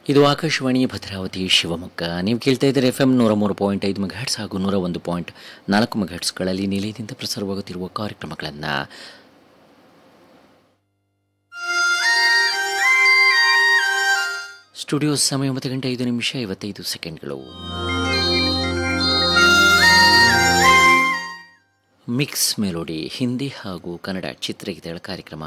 ಇದು ಆಕಾಶವಾಣಿ ಭದ್ರಾವತಿ ಶಿವಮೊಗ್ಗ ನೀವು ಕೇಳ್ತಾ ಇದ್ದೀರಿ ಎಫ್ ಎಂ ನೂರ ಮೂರು ಪಾಯಿಂಟ್ ಐದು ಮೆಗಾಹೆಟ್ಸ್ ಹಾಗೂ ನೂರ ಒಂದು ಪಾಯಿಂಟ್ ನಾಲ್ಕು ಮೆಗಾಹೆಟ್ಸ್ಗಳಲ್ಲಿ ನಿಲಯದಿಂದ ಪ್ರಸಾರವಾಗುತ್ತಿರುವ ಕಾರ್ಯಕ್ರಮಗಳನ್ನು ಸ್ಟುಡಿಯೋ ಸಮಯ ಒಂಬತ್ತು ಗಂಟೆ ಐದು ನಿಮಿಷ ಐವತ್ತೈದು ಸೆಕೆಂಡ್ಗಳು ಮಿಕ್ಸ್ ಮೆಲೋಡಿ ಹಿಂದಿ ಹಾಗೂ ಕನ್ನಡ ಚಿತ್ರಗೀತೆಗಳ ಕಾರ್ಯಕ್ರಮ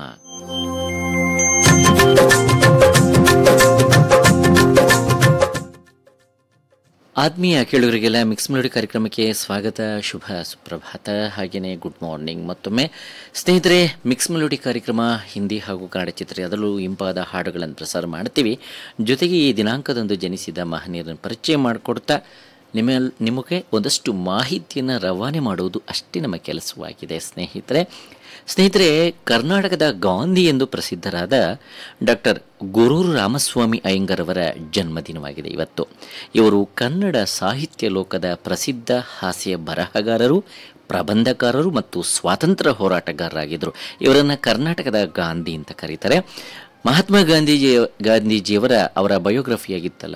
ಆತ್ಮೀಯ ಕೇಳುಗರಿಗೆಲ್ಲ ಮಿಕ್ಸ್ ಮೆಲೋಡಿ ಕಾರ್ಯಕ್ರಮಕ್ಕೆ ಸ್ವಾಗತ ಶುಭ ಸುಪ್ರಭಾತ ಹಾಗೆಯೇ ಗುಡ್ ಮಾರ್ನಿಂಗ್ ಮತ್ತೊಮ್ಮೆ ಸ್ನೇಹಿತರೆ ಮಿಕ್ಸ್ ಮೆಲೋಡಿ ಕಾರ್ಯಕ್ರಮ ಹಿಂದಿ ಹಾಗೂ ಕನ್ನಡ ಚಿತ್ರ ಅದರಲ್ಲೂ ಇಂಪಾದ ಹಾಡುಗಳನ್ನು ಪ್ರಸಾರ ಮಾಡ್ತೀವಿ ಜೊತೆಗೆ ಈ ದಿನಾಂಕದಂದು ಜನಿಸಿದ ಮಹನೀಯರನ್ನು ಪರಿಚಯ ಮಾಡಿಕೊಡ್ತಾ ನಿಮ್ಮ ನಿಮಗೆ ಒಂದಷ್ಟು ಮಾಹಿತಿಯನ್ನು ರವಾನೆ ಮಾಡುವುದು ಅಷ್ಟೇ ನಮ್ಮ ಕೆಲಸವಾಗಿದೆ ಸ್ನೇಹಿತರೆ ಸ್ನೇಹಿತರೆ ಕರ್ನಾಟಕದ ಗಾಂಧಿ ಎಂದು ಪ್ರಸಿದ್ಧರಾದ ಡಾಕ್ಟರ್ ಗುರೂರು ರಾಮಸ್ವಾಮಿ ಅಯ್ಯಂಗರ್ ಅವರ ಜನ್ಮದಿನವಾಗಿದೆ ಇವತ್ತು ಇವರು ಕನ್ನಡ ಸಾಹಿತ್ಯ ಲೋಕದ ಪ್ರಸಿದ್ಧ ಹಾಸ್ಯ ಬರಹಗಾರರು ಪ್ರಬಂಧಕಾರರು ಮತ್ತು ಸ್ವಾತಂತ್ರ್ಯ ಹೋರಾಟಗಾರರಾಗಿದ್ದರು ಇವರನ್ನು ಕರ್ನಾಟಕದ ಗಾಂಧಿ ಅಂತ ಕರೀತಾರೆ ಮಹಾತ್ಮ ಗಾಂಧೀಜಿ ಗಾಂಧೀಜಿಯವರ ಅವರ ಬಯೋಗ್ರಫಿಯಾಗಿತ್ತಲ್ಲ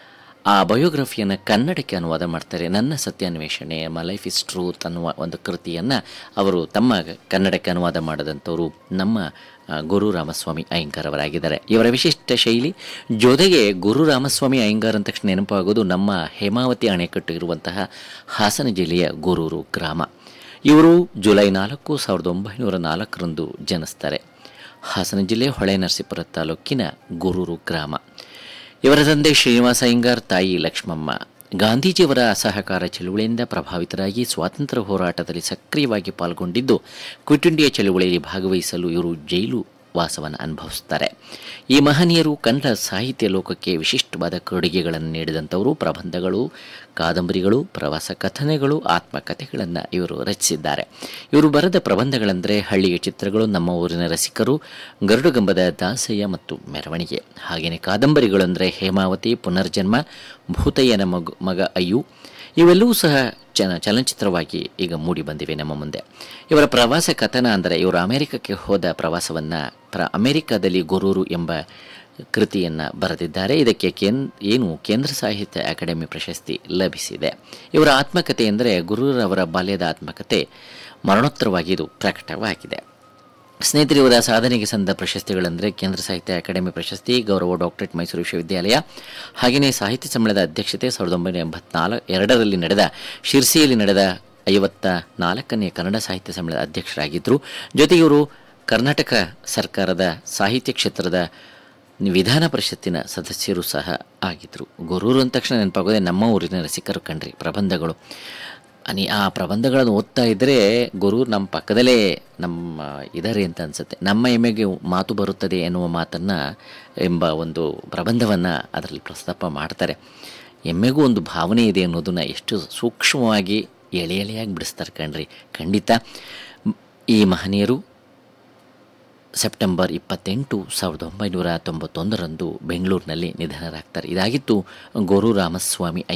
ಆ ಬಯೋಗ್ರಫಿಯನ್ನು ಕನ್ನಡಕ್ಕೆ ಅನುವಾದ ಮಾಡ್ತಾರೆ ನನ್ನ ಸತ್ಯಾನ್ವೇಷಣೆ ಮ ಲೈಫ್ ಇಸ್ ಟ್ರೂತ್ ಅನ್ನುವ ಒಂದು ಕೃತಿಯನ್ನು ಅವರು ತಮ್ಮ ಕನ್ನಡಕ್ಕೆ ಅನುವಾದ ಮಾಡಿದಂಥವರು ನಮ್ಮ ಆ, ಗುರು ರಾಮಸ್ವಾಮಿ ಅಯ್ಯಂಗಾರ್ ಅವರಾಗಿದ್ದಾರೆ ಇವರ ವಿಶಿಷ್ಟ ಶೈಲಿ ಜೊತೆಗೆ ಗುರು ರಾಮಸ್ವಾಮಿ ಅಯ್ಯಂಗಾರ್ ಅಂದ ತಕ್ಷಣ ನೆನಪಾಗೋದು ನಮ್ಮ ಹೇಮಾವತಿ ಅಣೆಕಟ್ಟು ಇರುವಂತಹ ಹಾಸನ ಜಿಲ್ಲೆಯ ಗೊರೂರು ಗ್ರಾಮ ಇವರು ಜುಲೈ ನಾಲ್ಕು ಸಾವಿರದ ಒಂಬೈನೂರ ನಾಲ್ಕರಂದು ಜನಿಸ್ತಾರೆ ಹಾಸನ ಜಿಲ್ಲೆ ಹೊಳೆನರಸೀಪುರ ತಾಲೂಕಿನ ಗೊರೂರು ಗ್ರಾಮ ಇವರ ತಂದೆ ಶ್ರೀನಿವಾಸ ಅಯ್ಯಂಗಾರ್ ತಾಯಿ ಲಕ್ಷ್ಮಮ್ಮ ಗಾಂಧೀಜಿಯವರ ಅಸಹಕಾರ ಚಳುವಳಿಯಿಂದ ಪ್ರಭಾವಿತರಾಗಿ ಸ್ವಾತಂತ್ರ್ಯ ಹೋರಾಟದಲ್ಲಿ ಸಕ್ರಿಯವಾಗಿ ಪಾಲ್ಗೊಂಡಿದ್ದು ಕ್ವಿಟ್ ಇಂಡಿಯಾ ಚಳುವಳಿಯಲ್ಲಿ ಭಾಗವಹಿಸಲು ಇವರು ಜೈಲು ವಾಸವನ್ನು ಅನುಭವಿಸುತ್ತಾರೆ ಈ ಮಹನೀಯರು ಕನ್ನಡ ಸಾಹಿತ್ಯ ಲೋಕಕ್ಕೆ ವಿಶಿಷ್ಟವಾದ ಕೊಡುಗೆಗಳನ್ನು ನೀಡಿದಂಥವರು ಪ್ರಬಂಧಗಳು ಕಾದಂಬರಿಗಳು ಪ್ರವಾಸ ಕಥನಗಳು ಆತ್ಮಕಥೆಗಳನ್ನು ಇವರು ರಚಿಸಿದ್ದಾರೆ ಇವರು ಬರೆದ ಪ್ರಬಂಧಗಳೆಂದರೆ ಹಳ್ಳಿಯ ಚಿತ್ರಗಳು ನಮ್ಮ ಊರಿನ ರಸಿಕರು ಗರುಡುಗಂಬದ ದಾಸಯ್ಯ ಮತ್ತು ಮೆರವಣಿಗೆ ಹಾಗೆಯೇ ಕಾದಂಬರಿಗಳೆಂದರೆ ಹೇಮಾವತಿ ಪುನರ್ಜನ್ಮ ಭೂತಯ್ಯನ ಮಗು ಮಗ ಅಯ್ಯು ಇವೆಲ್ಲವೂ ಸಹ ಚನ ಚಲನಚಿತ್ರವಾಗಿ ಈಗ ಮೂಡಿ ಬಂದಿವೆ ನಮ್ಮ ಮುಂದೆ ಇವರ ಪ್ರವಾಸ ಕಥನ ಅಂದರೆ ಇವರು ಅಮೆರಿಕಕ್ಕೆ ಹೋದ ಪ್ರವಾಸವನ್ನು ಪ್ರ ಅಮೆರಿಕದಲ್ಲಿ ಗೊರೂರು ಎಂಬ ಕೃತಿಯನ್ನು ಬರೆದಿದ್ದಾರೆ ಇದಕ್ಕೆ ಕೇನ್ ಏನು ಕೇಂದ್ರ ಸಾಹಿತ್ಯ ಅಕಾಡೆಮಿ ಪ್ರಶಸ್ತಿ ಲಭಿಸಿದೆ ಇವರ ಆತ್ಮಕಥೆ ಎಂದರೆ ಗುರುರವರ ಬಾಲ್ಯದ ಆತ್ಮಕಥೆ ಮರಣೋತ್ತರವಾಗಿ ಇದು ಪ್ರಕಟವಾಗಿದೆ ಸ್ನೇಹಿತರೆ ಇವರ ಸಾಧನೆಗೆ ಸಂದ ಪ್ರಶಸ್ತಿಗಳೆಂದರೆ ಕೇಂದ್ರ ಸಾಹಿತ್ಯ ಅಕಾಡೆಮಿ ಪ್ರಶಸ್ತಿ ಗೌರವ ಡಾಕ್ಟರೇಟ್ ಮೈಸೂರು ವಿಶ್ವವಿದ್ಯಾಲಯ ಹಾಗೆಯೇ ಸಾಹಿತ್ಯ ಸಮ್ಮೇಳನದ ಅಧ್ಯಕ್ಷತೆ ಸಾವಿರದ ಒಂಬೈನೂರ ಎಂಬತ್ನಾಲ್ಕು ಎರಡರಲ್ಲಿ ನಡೆದ ಶಿರ್ಸಿಯಲ್ಲಿ ನಡೆದ ಐವತ್ತ ನಾಲ್ಕನೇ ಕನ್ನಡ ಸಾಹಿತ್ಯ ಸಮ್ಮೇಳನದ ಅಧ್ಯಕ್ಷರಾಗಿದ್ದರು ಜೊತೆಗೆ ಇವರು ಕರ್ನಾಟಕ ಸರ್ಕಾರದ ಸಾಹಿತ್ಯ ಕ್ಷೇತ್ರದ ವಿಧಾನ ಪರಿಷತ್ತಿನ ಸದಸ್ಯರು ಸಹ ಆಗಿದ್ದರು ಗೊರೂರು ಅಂದ ತಕ್ಷಣ ನೆನಪಾಗೋದೆ ನಮ್ಮ ಊರಿನ ರಸಿಕರು ಕಣ್ರಿ ಪ್ರಬಂಧಗಳು ಅನಿ ಆ ಪ್ರಬಂಧಗಳನ್ನು ಓದ್ತಾ ಇದ್ದರೆ ಗುರು ನಮ್ಮ ಪಕ್ಕದಲ್ಲೇ ನಮ್ಮ ಇದ್ದಾರೆ ಅಂತ ಅನಿಸುತ್ತೆ ನಮ್ಮ ಎಮ್ಮೆಗೆ ಮಾತು ಬರುತ್ತದೆ ಎನ್ನುವ ಮಾತನ್ನು ಎಂಬ ಒಂದು ಪ್ರಬಂಧವನ್ನು ಅದರಲ್ಲಿ ಪ್ರಸ್ತಾಪ ಮಾಡ್ತಾರೆ ಎಮ್ಮೆಗೂ ಒಂದು ಭಾವನೆ ಇದೆ ಅನ್ನೋದನ್ನು ಎಷ್ಟು ಸೂಕ್ಷ್ಮವಾಗಿ ಎಳೆ ಎಳೆಯಾಗಿ ಬಿಡಿಸ್ತಾರೆ ಕಣ್ರಿ ಖಂಡಿತ ಈ ಮಹನೀಯರು ಸೆಪ್ಟೆಂಬರ್ ಇಪ್ಪತ್ತೆಂಟು ಸಾವಿರದ ಒಂಬೈನೂರ ತೊಂಬತ್ತೊಂದರಂದು ಬೆಂಗಳೂರಿನಲ್ಲಿ ನಿಧನರಾಗ್ತಾರೆ ಇದಾಗಿತ್ತು ಗೋರು ರಾಮಸ್ವಾಮಿ